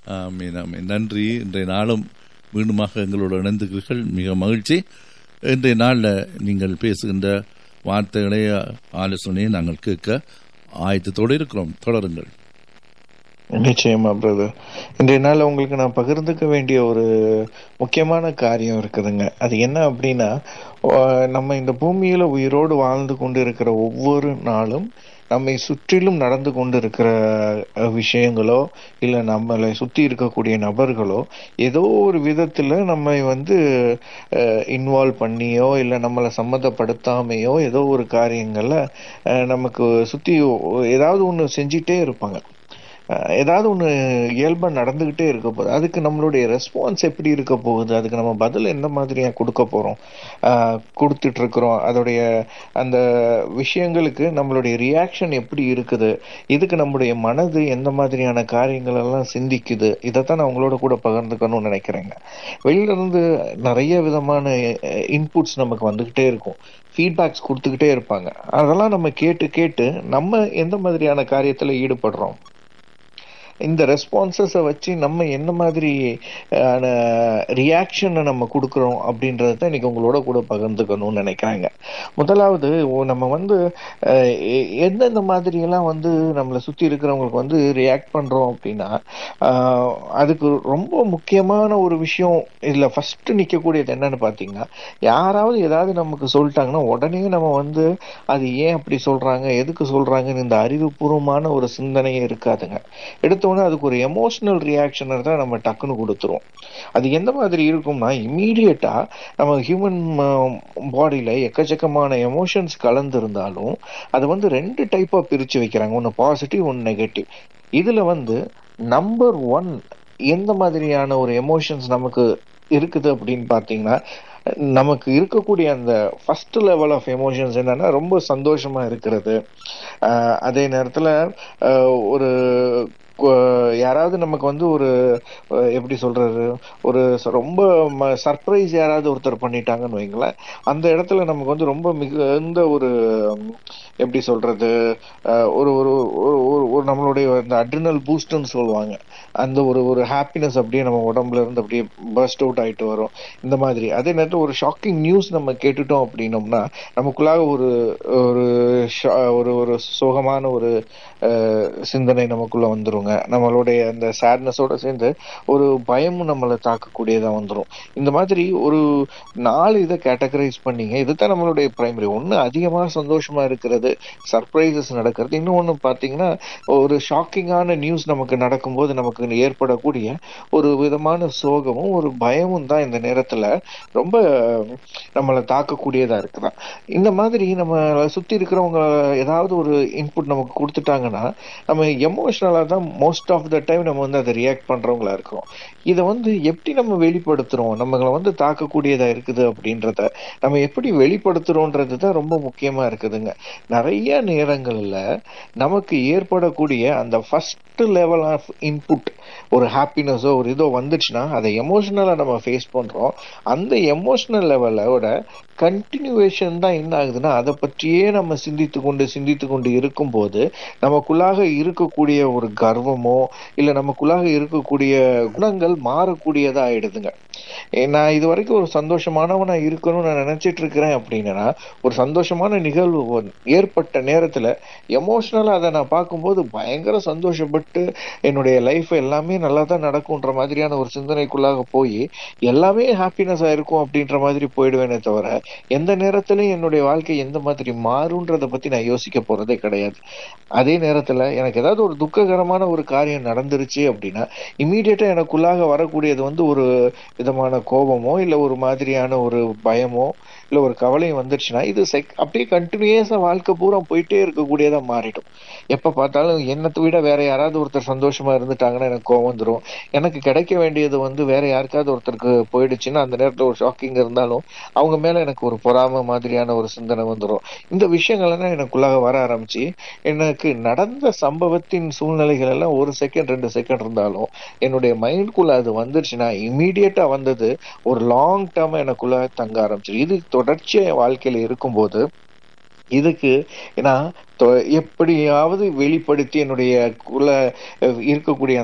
ஆமீன் ஆமீன் நன்றி இன்றைய நாளும் மீண்டுமாக எங்களோடு இணைந்துக்கிறீர்கள் மிக மகிழ்ச்சி இன்றைய நாளில் நீங்கள் பேசுகின்ற வார்த்தைகளை ஆலோசனையை நாங்கள் கேட்க ஆயத்தத்தோடு இருக்கிறோம் தொடருங்கள் நிச்சயமா பிரதர் இன்றைய நாள் உங்களுக்கு நான் பகிர்ந்துக்க வேண்டிய ஒரு முக்கியமான காரியம் இருக்குதுங்க அது என்ன அப்படின்னா ஆஹ் நம்ம இந்த பூமியில உயிரோடு வாழ்ந்து கொண்டு இருக்கிற ஒவ்வொரு நாளும் நம்மை சுற்றிலும் நடந்து கொண்டு இருக்கிற அஹ், விஷயங்களோ இல்ல நம்மளை சுத்தி இருக்கக்கூடிய நபர்களோ ஏதோ ஒரு விதத்துல நம்மை வந்து இன்வால்வ் பண்ணியோ இல்ல நம்மளை சம்மந்தப்படுத்தாமையோ ஏதோ ஒரு காரியங்கள்ல அஹ், நமக்கு சுத்தி ஏதாவது ஒண்ணு செஞ்சிட்டே இருப்பாங்க அஹ் ஏதாவது ஒன்று இயல்பாக நடந்துக்கிட்டே இருக்க போகுது அதுக்கு நம்மளுடைய ரெஸ்பான்ஸ் எப்படி இருக்க போகுது அதுக்கு நம்ம பதில் எந்த மாதிரியா கொடுக்க போகிறோம் கொடுத்துட்டு இருக்கிறோம் அதோடைய அந்த விஷயங்களுக்கு நம்மளுடைய ரியாக்ஷன் எப்படி இருக்குது இதுக்கு நம்முடைய மனது எந்த மாதிரியான காரியங்கள் எல்லாம் சிந்திக்குது இதைத்தான் நான் உங்களோட கூட பகிர்ந்துக்கணும்னு நினைக்கிறேங்க வெளியில இருந்து நிறைய விதமான இன்புட்ஸ் நமக்கு வந்துகிட்டே இருக்கும் ஃபீட்பேக்ஸ் கொடுத்துக்கிட்டே இருப்பாங்க அதெல்லாம் நம்ம கேட்டு கேட்டு நம்ம எந்த மாதிரியான காரியத்தில் ஈடுபடுறோம் இந்த ரெஸ்பான்சஸை வச்சு நம்ம என்ன மாதிரி ரியாக்ஷனை நம்ம கொடுக்குறோம் அப்படின்றத தான் இன்னைக்கு உங்களோட கூட பகிர்ந்துக்கணும்னு நினைக்கிறாங்க முதலாவது ஓ- நம்ம வந்து அஹ், எ- எந்தெந்த மாதிரியெல்லாம் வந்து நம்மளை சுற்றி இருக்கிறவங்களுக்கு வந்து ரியாக்ட் பண்ணுறோம் அப்படின்னா ஆஹ், அதுக்கு ரொம்ப முக்கியமான ஒரு விஷயம் இதில் ஃபர்ஸ்ட் நிற்கக்கூடியது என்னன்னு பார்த்தீங்கன்னா யாராவது ஏதாவது நமக்கு சொல்லிட்டாங்கன்னா உடனே நம்ம வந்து அது ஏன் அப்படி சொல்றாங்க எதுக்கு சொல்றாங்கன்னு இந்த அறிவுபூர்வமான ஒரு சிந்தனையே இருக்காதுங்க எடுத்தோன்னே அதுக்கு ஒரு எமோஷனல் ரியாக்ஷனை தான் நம்ம டக்குன்னு கொடுத்துருவோம் அது எந்த மாதிரி இருக்கும்னா இம்மீடியட்டா நம்ம ஹியூமன் பாடியில எக்கச்சக்கமான எமோஷன்ஸ் கலந்திருந்தாலும் அது வந்து ரெண்டு டைப்பா பிரிச்சு வைக்கிறாங்க ஒன்னு பாசிட்டிவ் ஒன்னு நெகட்டிவ் இதுல வந்து நம்பர் ஒன் எந்த மாதிரியான ஒரு எமோஷன்ஸ் நமக்கு இருக்குது அப்படின்னு பார்த்தீங்கன்னா நமக்கு இருக்கக்கூடிய அந்த ஃபர்ஸ்ட் லெவல் ஆஃப் எமோஷன்ஸ் என்னன்னா ரொம்ப சந்தோஷமா இருக்கிறது ஆஹ் அதே நேரத்துல ஆஹ் ஒரு கு- யாராவது நமக்கு வந்து ஒரு அஹ் எப்படி சொல்றது ஒரு ச- ரொம்ப சர்ப்ரைஸ் யாராவது ஒருத்தர் பண்ணிட்டாங்கன்னு வைங்களேன் அந்த இடத்துல நமக்கு வந்து ரொம்ப மிகுந்த ஒரு உம், எப்படி சொல்றது அஹ் ஒரு ஒரு ஒரு- ஒரு- ஒரு நம்மளுடைய அந்த அட்ரினல் பூஸ்ட்னு சொல்லுவாங்க அந்த ஒரு ஒரு ஹாப்பினஸ் அப்படியே நம்ம உடம்புல இருந்து அப்படியே பர்ஸ்ட் அவுட் ஆயிட்டு வரும் இந்த மாதிரி அதே நேரத்தில் ஒரு ஷாக்கிங் நியூஸ் நம்ம கேட்டுட்டோம் அப்படின்னோம்னா நமக்குள்ளாக ஒரு ஒரு ஷா- ஒரு ஒரு சோகமான ஒரு அஹ், சிந்தனை நமக்குள்ள வந்துருங்க நம்மளுடைய அந்த சேட்னஸோட சேர்ந்து ஒரு பயமும் நம்மளை தாக்கக்கூடியதா வந்துரும் இந்த மாதிரி ஒரு நாலு இதை கேட்டகரைஸ் பண்ணீங்க இதுதான் நம்மளுடைய பிரைமரி ஒண்ணு அதிகமா சந்தோஷமா இருக்கிறது சர்ப்ரைசஸ் நடக்கிறது இன்னொன்னு பாத்தீங்கன்னா ஒரு ஷாக்கிங்கான நியூஸ் நமக்கு நடக்கும்போது நமக்கு ஏற்படக்கூடிய ஒரு விதமான சோகமும் ஒரு பயமும் தான் இந்த நேரத்துல ரொம்ப நம்மளை தாக்கக்கூடியதா இருக்குதா இந்த மாதிரி நம்ம சுத்தி இருக்கிறவங்க ஏதாவது ஒரு இன்புட் நமக்கு கொடுத்துட்டாங்கன்னா நம்ம எமோஷனலா தான் மோஸ்ட் ஆஃப் த டைம் நம்ம வந்து அதை ரியாக்ட் பண்றவங்களா இருக்கிறோம் இதை வந்து எப்படி நம்ம வெளிப்படுத்துறோம் நம்மளை வந்து தாக்கக்கூடியதா இருக்குது அப்படின்றத நம்ம எப்படி வெளிப்படுத்துறோன்றது தான் ரொம்ப முக்கியமா இருக்குதுங்க நிறைய நேரங்கள்ல நமக்கு ஏற்படக்கூடிய அந்த ஃபர்ஸ்ட் லெவல் ஆஃப் இன்புட் ஒரு ஹாப்பினஸோ ஒரு இதோ வந்துச்சுன்னா அதை எமோஷனலா நம்ம ஃபேஸ் பண்றோம் அந்த எமோஷனல் லெவலோட கண்டினியூவேஷன் தான் என்ன ஆகுதுன்னா அதை பற்றியே நம்ம சிந்தித்து கொண்டு சிந்தித்து கொண்டு இருக்கும்போது நமக்குள்ளாக இருக்கக்கூடிய ஒரு கர்வமோ இல்ல நமக்குள்ளாக இருக்கக்கூடிய குணங்கள் மாறக்கூடியதா ஆயிடுதுங்க ஏ, நான் இது வரைக்கும் ஒரு சந்தோஷமானவனா இருக்கணும்னு நான் நினைச்சிட்டு இருக்கிறேன் அப்படின்னா ஒரு சந்தோஷமான நிகழ்வு ஒ- ஏற்பட்ட நேரத்துல எமோஷனலா அதை நான் பார்க்கும்போது பயங்கர சந்தோஷப்பட்டு என்னுடைய லைஃப் எல்லாமே நல்லா தான் நடக்கும்ன்ற மாதிரியான ஒரு சிந்தனைக்குள்ளாக போய் எல்லாமே ஹாப்பினஸா இருக்கும் அப்படின்ற மாதிரி போயிடுவேனே தவிர எந்த நேரத்திலையும் என்னுடைய வாழ்க்கை எந்த மாதிரி மாறுன்றத பத்தி நான் யோசிக்க போறதே கிடையாது அதே நேரத்துல எனக்கு ஏதாவது ஒரு துக்ககரமான ஒரு காரியம் நடந்துருச்சு அப்படின்னா இம்மீடியட்டா எனக்குள்ளாக வரக்கூடியது வந்து ஒரு விதமான கோபமோ இல்ல ஒரு மாதிரியான ஒரு பயமோ இல்ல ஒரு கவலையும் வந்துருச்சுன்னா இது செக் அப்படியே கண்டினியூஸா வாழ்க்கை பூரா போயிட்டே இருக்கக்கூடியதா மாறிடும் எப்ப பார்த்தாலும் என்னத்தை விட வேற யாராவது ஒருத்தர் சந்தோஷமா இருந்துட்டாங்கன்னா எனக்கு கோவம் வந்துடும் எனக்கு கிடைக்க வேண்டியது வந்து வேற யாருக்காவது ஒருத்தருக்கு போயிடுச்சுன்னா அந்த நேரத்துல ஒரு ஷாக்கிங் இருந்தாலும் அவங்க மேல எனக்கு ஒரு பொறாமை மாதிரியான ஒரு சிந்தனை வந்துடும் இந்த விஷயங்கள் எல்லாம் எனக்குள்ளாக வர ஆரம்பிச்சு எனக்கு நடந்த சம்பவத்தின் சூழ்நிலைகள் எல்லாம் ஒரு செகண்ட் ரெண்டு செகண்ட் இருந்தாலும் என்னுடைய மைண்ட்குள்ள அது வந்துருச்சுன்னா இம்மீடியட்டா வந்தது ஒரு லாங் டேர்மா எனக்குள்ள தங்க ஆரம்பிச்சிரு இது தொடர்ச்சியா என் வாழ்க்கையில இருக்கும்போது இதுக்கு நான் தொ- எப்படியாவது வெளிப்படுத்தி என்னுடைய குல இருக்கக்கூடிய